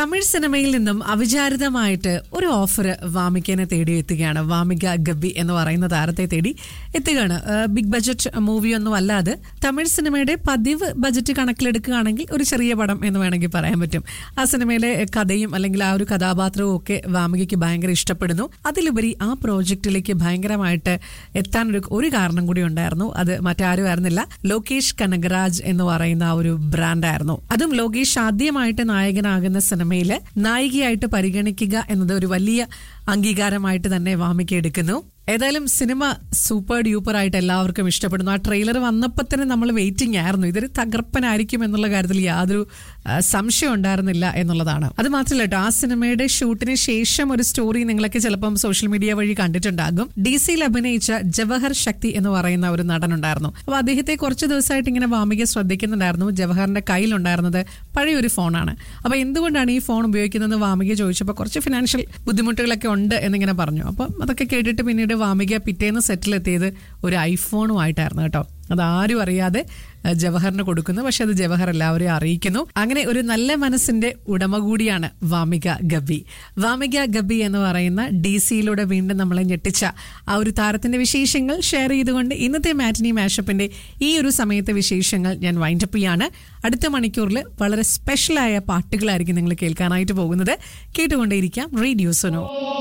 തമിഴ് സിനിമയിൽ നിന്നും അവിചാരിതമായിട്ട് ഒരു ഓഫർ വാമികനെ തേടി എത്തുകയാണ് വാമിക ഗബ്ബി എന്ന് പറയുന്ന താരത്തെ തേടി എത്തുകയാണ് ആ, ബിഗ് ബജറ്റ് മൂവി ഒന്നും അല്ലാതെ തമിഴ് സിനിമയുടെ പതിവ് ബജറ്റ് കണക്കിലെടുക്കുകയാണെങ്കിൽ ഒരു ചെറിയ പടം എന്ന് വേണമെങ്കിൽ പറയാൻ പറ്റും ആ സിനിമയിലെ കഥയും അല്ലെങ്കിൽ ആ ഒരു കഥാപാത്രവും ഒക്കെ വാമികയ്ക്ക് ഭയങ്കര ഇഷ്ടപ്പെടുന്നു അതിലുപരി ആ പ്രോജക്റ്റിലേക്ക് ഭയങ്കരമായിട്ട് എത്താൻ ഒരു ഒരു കാരണം കൂടി ഉണ്ടായിരുന്നു അത് മറ്റാരും ആയിരുന്നില്ല ലോകേഷ് കനകരാജ് എന്ന് പറയുന്ന ആ ഒരു ബ്രാൻഡായിരുന്നു അതും ലോകേഷ് ആദ്യമായിട്ട് നായകനാകുന്ന സിനിമയിൽ നായികയായിട്ട് പരിഗണിക്കുക എന്നത് ഒരു വലിയ അംഗീകാരമായിട്ട് തന്നെ വാമിക്ക് എടുക്കുന്നു ഏതായാലും സിനിമ സൂപ്പർ ഡ്യൂപ്പർ ആയിട്ട് എല്ലാവർക്കും ഇഷ്ടപ്പെടുന്നു ആ ട്രെയിലർ വന്നപ്പോൾ തന്നെ നമ്മൾ വെയിറ്റിംഗ് ആയിരുന്നു ഇതൊരു തകർപ്പനായിരിക്കും എന്നുള്ള കാര്യത്തിൽ യാതൊരു ആ, സംശയം ഉണ്ടായിരുന്നില്ല എന്നുള്ളതാണ് അത് മാത്രമല്ല കേട്ടോ ആ സിനിമയുടെ ഷൂട്ടിന് ശേഷം ഒരു സ്റ്റോറി നിങ്ങളൊക്കെ ചിലപ്പം സോഷ്യൽ മീഡിയ വഴി കണ്ടിട്ടുണ്ടാകും ഡി സിയിൽ അഭിനയിച്ച ജവഹർ ശക്തി എന്ന് പറയുന്ന ഒരു നടനുണ്ടായിരുന്നു അപ്പോൾ അദ്ദേഹത്തെ കുറച്ച് ദിവസമായിട്ട് ഇങ്ങനെ വാമിക ശ്രദ്ധിക്കുന്നുണ്ടായിരുന്നു ജവഹറിന്റെ കയ്യിലുണ്ടായിരുന്നത് പഴയൊരു ഫോണാണ് അപ്പോൾ എന്തുകൊണ്ടാണ് ഈ ഫോൺ ഉപയോഗിക്കുന്നത് വാമിക ചോദിച്ചപ്പോൾ കുറച്ച് ഫിനാൻഷ്യൽ ബുദ്ധിമുട്ടുകളൊക്കെ ഉണ്ട് എന്നിങ്ങനെ പറഞ്ഞു അപ്പം അതൊക്കെ കേട്ടിട്ട് പിന്നീട് വാമിക പിറ്റേന്ന് സെറ്റിലെത്തിയത് ഒരു ഐഫോണുമായിട്ടായിരുന്നു കേട്ടോ അത് ആരും അറിയാതെ അഹ് ജവഹറിന് കൊടുക്കുന്നു പക്ഷെ അത് ജവഹർ എല്ലാവരെയും അറിയിക്കുന്നു അങ്ങനെ ഒരു നല്ല മനസ്സിന്റെ ഉടമ കൂടിയാണ് വാമിക ഗബി വാമിക ഗബി എന്ന് പറയുന്ന ഡി സിയിലൂടെ വീണ്ടും നമ്മളെ ഞെട്ടിച്ച ആ ഒരു താരത്തിന്റെ വിശേഷങ്ങൾ ഷെയർ ചെയ്തുകൊണ്ട് ഇന്നത്തെ മാറ്റിനി മാഷപ്പിന്റെ ഈ ഒരു സമയത്തെ വിശേഷങ്ങൾ ഞാൻ വൈൻഡപ്പ് ചെയ്യാണ് അടുത്ത മണിക്കൂറിൽ വളരെ സ്പെഷ്യലായ പാട്ടുകളായിരിക്കും നിങ്ങൾ കേൾക്കാനായിട്ട് പോകുന്നത് കേട്ടുകൊണ്ടേയിരിക്കാം റേഡിയോ സുനോ